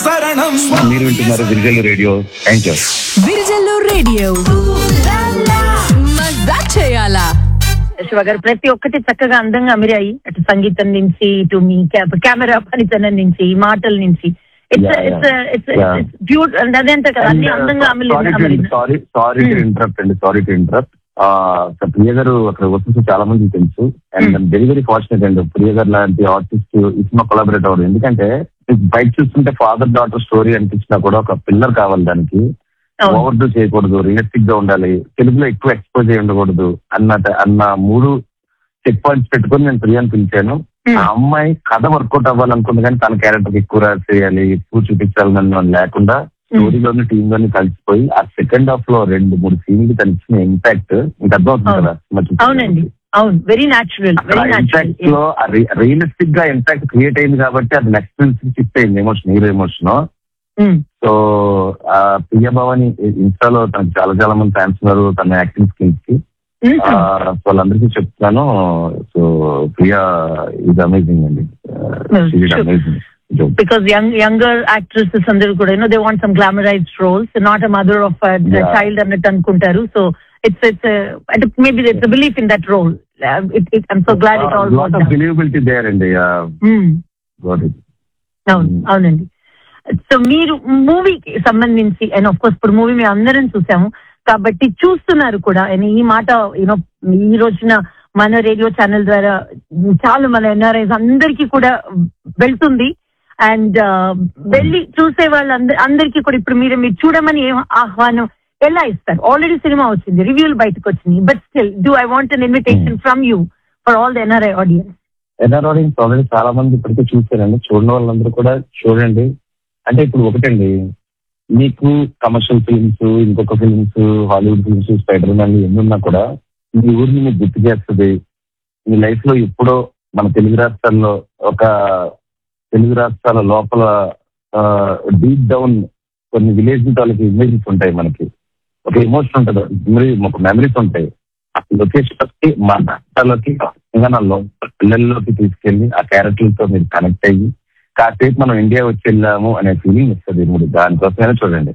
శరణం మీరు వింటున్నారు గిరిజల్లు radio thank you Virijallu radio మజా చేయాలా శివ గారు ప్రతి ఒక్కటి చక్కగా అందంగా అమిరాయి అటు సంగీతం నుంచి ఇటు మీ కె- కెమెరా పనితనం నుంచి మాటల నుంచి Yeah, yeah. Yeah. బ్యూట్ అదేంట కదా అన్ని అందంగా అమలి అమలింది సారీ సారీ టు ఇంటరప్ట్ అండి sorry to interrupt Priya garu అక్కడ వస్తుంది చాలా మందికి తెలుసు అండ్ వెరీ వెరీ ఫార్చునేట్ అండి ప్రియ గారు లాంటి ఆర్టిస్ట్ ఈ సినిమా కొలాబరేట్ అవ్వడం ఎందుకంటే మీకు బయట చూస్తుంటే ఫాదర్ డాటర్ స్టోరీ అనిపించినా కూడా ఒక పిల్లర్ కావాలి దానికి అవును. ఓవర్ డూ చేయకూడదు రియలిస్టిక్ గా ఉండాలి తెలుగులో ఎక్కువ ఎక్స్పోజ్ అయి ఉండకూడదు అన్న అన్న మూడు చెక్ పాయింట్స్ పెట్టుకొని నేను ప్రియాని పిలిచాను Hmm. ఆ అమ్మాయి కథ వర్కౌట్ అవ్వాలనుకుంది కానీ తన క్యారెక్టర్ ఎక్కువ రా- చేయాలి ఎక్కువ చూపించాలి నన్ను అని లేకుండా స్టోరీలోని టీమ్ లోని కలిసిపోయి ఆ సెకండ్ హాఫ్ లో రెండు మూడు సీన్లు తను ఇచ్చిన ఇంపాక్ట్ ఇంకా అర్థం అవుతుంది అవును. కదా సినిమా చూస్తే. అవునండి అవును very natural very natural impact లో రియలిస్టిక్ గా ఇంపాక్ట్ క్రియేట్ అయింది కాబట్టి అది నెక్స్ట్ నుంచి షిఫ్ట్ అయింది ఎమోషన్ హీరో ఎమోషన్ సో ఆ ప్రియ భవాని ఇన్స్టాలో తనకు చాలా చాలా మంది ఫ్యాన్స్ ఉన్నారు తన యాక్టింగ్ స్కిల్స్ కి ఆ, సో వాళ్ళందరికీ చెప్తాను సో ప్రియా ఇది అమేజింగ్ అండి Sure. Amazing because young younger actresses అందరూ కూడా you know they want some glamorised roles not a mother of Yeah. Child అన్నట్టు అనుకుంటారు సో ఇట్స్ ఇట్స్ అంటే maybe it's belief in that role I'm so glad it all lot of believability there అండి Got it. అవును Mm. అవునండి so మీరు మూవీకి సంబంధించి and of course ఇప్పుడు మూవీ మేము అందరం చూసాము కాబట్టి చూస్తున్నారు కూడా and ఈ మాట యూనో ఈ రోజున మన రేడియో ఛానల్ ద్వారా చాలా మన ఎన్ఆర్ఐస్ అందరికీ కూడా వెళ్తుంది అండ్ వెళ్ళి చూసే వాళ్ళందరి అందరికీ కూడా ఇప్పుడు మీరు మీరు చూడమని ఏం ఆహ్వానం ఎలా ఇస్తారు ఆల్రెడీ సినిమా వచ్చింది రివ్యూలు బయటకు వచ్చినాయి but still do I want an invitation from you for all the N R I audiences N R audiences already చాలా మంది ఇప్పటికే చూసారండి చూడని వాళ్ళందరూ కూడా చూడండి అంటే ఇప్పుడు ఒకటండి మీకు కమర్షియల్ ఫిల్మ్స్ ఇంకొక films Hollywood films Spider Man ఎన్ని ఉన్నా కూడా మీ ఊరిని మీకు గుర్తు చేస్తుంది మీ లైఫ్ లో ఎప్పుడో మన తెలుగు రాష్ట్రాల్లో ఒక తెలుగు రాష్ట్రాల లోపల డీప్ డౌన్ కొన్ని విలేజ్ వాళ్ళకి ఇమేజెస్ ఉంటాయి మనకి ఒక ఎమోషన్ ఉంటుంది మెమరీ ఒక మెమరీస్ ఉంటాయి ఆ లొకేషన్ మా రాష్ట్రాల్లోకి ఇంకా నా లోపల పిల్లల్లోకి తీసుకెళ్లి ఆ క్యారెక్టర్లతో మీరు కనెక్ట్ అయ్యి కాసేపు మనం ఇండియా వచ్చి వెళ్ళాము అనే ఫీలింగ్ ఇస్తుంది మూడు దానికోసమైనా చూడండి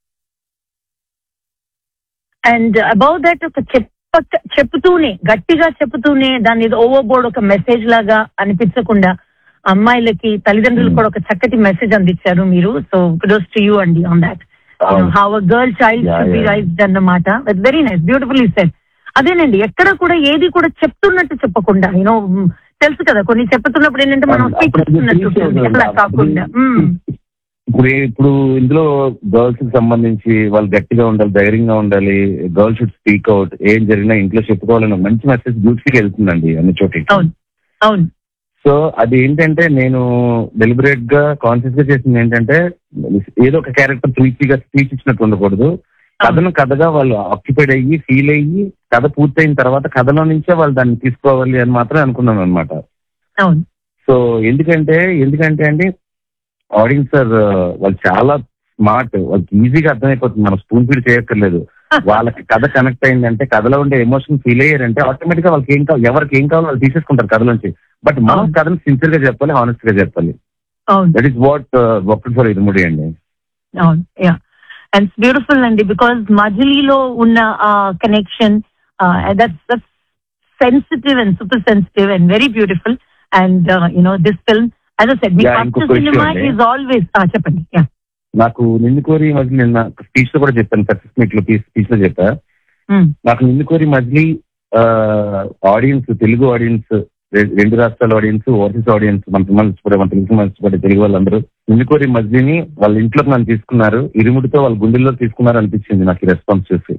అండ్ అబౌట్ దట్ ఒక చెప్ప చెప్తూనే గట్టిగా చెప్తూనే దాన్ని ఏదో ఓవర్ బోర్డ్ ఒక మెసేజ్ లాగా అనిపించకుండా అమ్మాయిలకి తల్లిదండ్రులు కూడా ఒక చక్కటి మెసేజ్ అందించారు మీరు సో కుడోస్ టు యూ అండి on that how a girl child Yeah, should be yeah. Raised అన్నమాట వెరీ నైస్ బ్యూటిఫుల్ ఈ సెట్ అదేనండి ఎక్కడ కూడా ఏది కూడా చెప్తున్నట్టు చెప్పకుండా యూనో తెలుసు కదా కొన్ని చెప్తున్నప్పుడు ఏంటంటే మనం స్పీచ్ అప్పుడు అది ఇస్తున్నట్టు తెలిసేది ఉంటుంది. అలా కాదు. కాకుండా మ్మ్. ఇప్పుడు ఇప్పుడు ఇందులో గర్ల్స్ కి సంబంధించి వాళ్ళు గట్టిగా ఉండాలి ధైర్యంగా ఉండాలి గర్ల్స్ షుడ్ స్పీక్ అవుట్ ఏం జరిగినా ఇంట్లో చెప్పుకోవాలని మంచి మెసేజ్ బ్యూటిఫుల్ గా వెళ్తుందండి అన్ని చోట్ల అవును అవును సో అది ఏంటంటే నేను డెలిబరేట్ గా కాన్షియస్ గా చేసింది ఏంటంటే ఏదో ఒక క్యారెక్టర్ ప్రీచిగా స్పీచ్ ఇచ్చినట్టు ఉండకూడదు కథను కథగా వాళ్ళు ఆక్యుపైడ్ అయ్యి ఫీల్ అయ్యి కథ పూర్తయిన తర్వాత కథలో నుంచే వాళ్ళు దాన్ని తీసుకోవాలి అని మాత్రం అనుకున్నాను అనమాట అవును సో ఎందుకంటే ఎందుకంటే అండి ఆడియన్స్ సార్ వాళ్ళు చాలా స్మార్ట్ వాళ్ళకి ఈజీగా అర్థమైపోతుంది మనం స్పూన్ ఫీడ్ చేయక్కర్లేదు వాళ్ళకి కథ కనెక్ట్ అయిందంటే కథలో ఉండే ఎమోషన్ ఫీల్ అయ్యారంటే ఆటోమేటిక్ గా వాళ్ళకి ఏం కావాలి ఎవరికి ఏం కావాలో వాళ్ళు తీసేసుకుంటారు కథలోంచి బట్ మనం అవును. కథను సిన్సియర్ గా చెప్పాలి హానెస్ట్ గా చెప్పాలి అవును that is what work for Irumudi అండి అవును యా అండ్ బ్యూటిఫుల్ అండి బికాస్ మజిలీలో ఉన్న connection that's that's sensitive and super sensitive and very beautiful and you know this film as a said me Yeah, first ఇంకొక విషయం సినిమా అండి. ఈజ్ ఆల్వేస్ చెప్పండి yeah నాకు నిన్ను కోరి మధ్య నిన్న స్పీచ్ లో కూడా చెప్పాను సక్సెస్ మీట్ లో స్పీచ్ లో చెప్పా నాకు నిన్ను కోరి మధ్య ఆడియన్స్ తెలుగు ఆడియన్స్ రెండు రాష్ట్రాల ఆడియన్స్ ఓవర్సీస్ ఆడియన్స్ మన సినిమాలు ఇష్టపడే మన తెలుగు సినిమాలు ఇష్టపడే తెలుగు వాళ్ళందరూ నిన్ను కోరి మధ్యని వాళ్ళ ఇంట్లోకి నన్ను తీసుకున్నారు ఇరుముడితో వాళ్ళ గుండెల్లో తీసుకున్నారు అనిపించింది నాకు ఈ రెస్పాన్స్ చూసి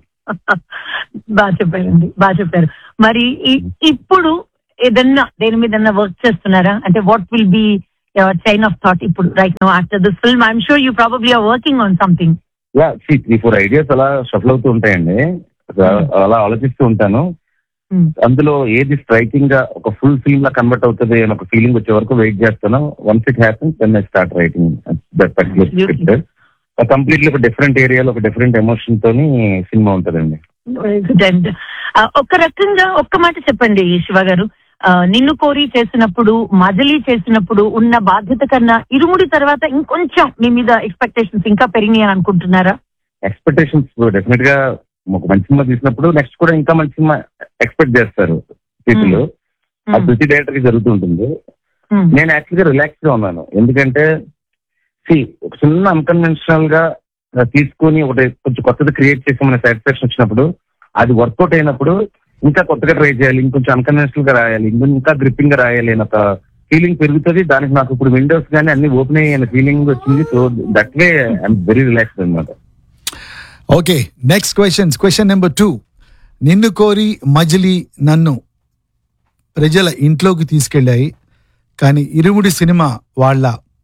బాగా చెప్పారండి బాగా చెప్పారు మరి ఈ- ఇప్పుడు ఏదన్నా దేని మీద వర్క్ చేస్తున్నారా అంటే what will be chain of thought ఇప్పుడు right no after this film I'm sure you probably are working on something yeah three four ideas అలా షఫల్ అవుతూ ఉంటాయండి అలా ఆలోచిస్తూ ఉంటాను అందులో ఏది స్ట్రైకింగ్ గా ఒక ఫుల్ ఫిల్మ్ లా కన్వర్ట్ అవుతుంది అని ఒక ఫీలింగ్ వచ్చే వరకు వెయిట్ చేస్తాను once it happens then I start writing that particular Absolutely. Script completely ఒక డిఫరెంట్ ఏరియాలో ఒక డిఫరెంట్ ఎమోషన్ తోని సినిమా ఉంటుందండి గుడ్ అండ్ ఒక రకంగా ఒక్క మాట చెప్పండి శివ గారు ఆ, నిన్ను కోరి చేసినప్పుడు మజలీ చేసినప్పుడు ఉన్న బాధ్యత కన్నా ఇరుముడి తర్వాత ఇంకొంచెం మీ మీద ఎక్స్పెక్టేషన్స్ ఇంకా పెరిగినాయి అని అనుకుంటున్నారా ఎక్స్పెక్టేషన్స్ డెఫినెట్ గా ఒక మంచి సినిమా తీసినప్పుడు నెక్స్ట్ కూడా ఇంకా మంచి సినిమా ఎక్స్పెక్ట్ చేస్తారు పీపుల్ అది ప్రతి డైరెక్టర్ కి జరుగుతూ ఉంటుంది Hmm. నేను యాక్చువల్గా రిలాక్స్ గా ఉన్నాను ఎందుకంటే సి ఒక చిన్న అన్కన్వెన్షనల్ గా తీసుకొని ఒకటి కొంచెం కొత్తది క్రియేట్ చేసి మన సాటిస్ఫాక్షన్ వచ్చినప్పుడు అది వర్కౌట్ అయినప్పుడు ఇంకా కొత్తగా ట్రై చేయాలి ఇంకొంచెం అన్కన్వెన్షనల్ గా రాయాలి ఇంకొంచెం ఇంకా గ్రిప్పింగ్ గా రాయాలి అనే ఒక ఫీలింగ్ పెరుగుతుంది దానికి నాకు ఇప్పుడు విండోస్ కానీ అన్ని ఓపెన్ అయ్యే ఫీలింగ్ వచ్చింది so that way I'm very relaxed అనమాట okay next questions question number two Ninnu Kori మజిలీ నన్ను ప్రజల ఇంట్లోకి తీసుకెళ్ళాయి కానీ ఇరుముడి సినిమా వాళ్ళ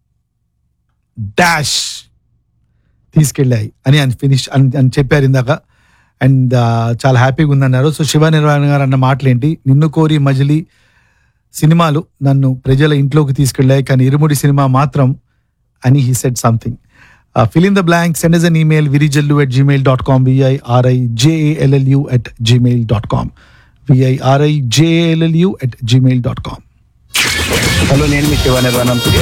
డాష్ తీసుకెళ్ళాయి అని అని ఫినిష్ అని అని చెప్పారు ఇందాక అండ్ చాలా హ్యాపీగా ఉందన్నారు సో శివ నిర్వాణ గారు అన్న మాటలేంటి నిన్ను కోరి మజిలీ సినిమాలు నన్ను ప్రజల ఇంట్లోకి తీసుకెళ్ళాయి కానీ ఇరుముడి సినిమా మాత్రం అని he said something fill in the blank send us an email Virijallu at Gmail dot com VIRI JALLU at Gmail dot com VIRI JALLU at Gmail dot com hello నేను మీ శివ నిర్వాణం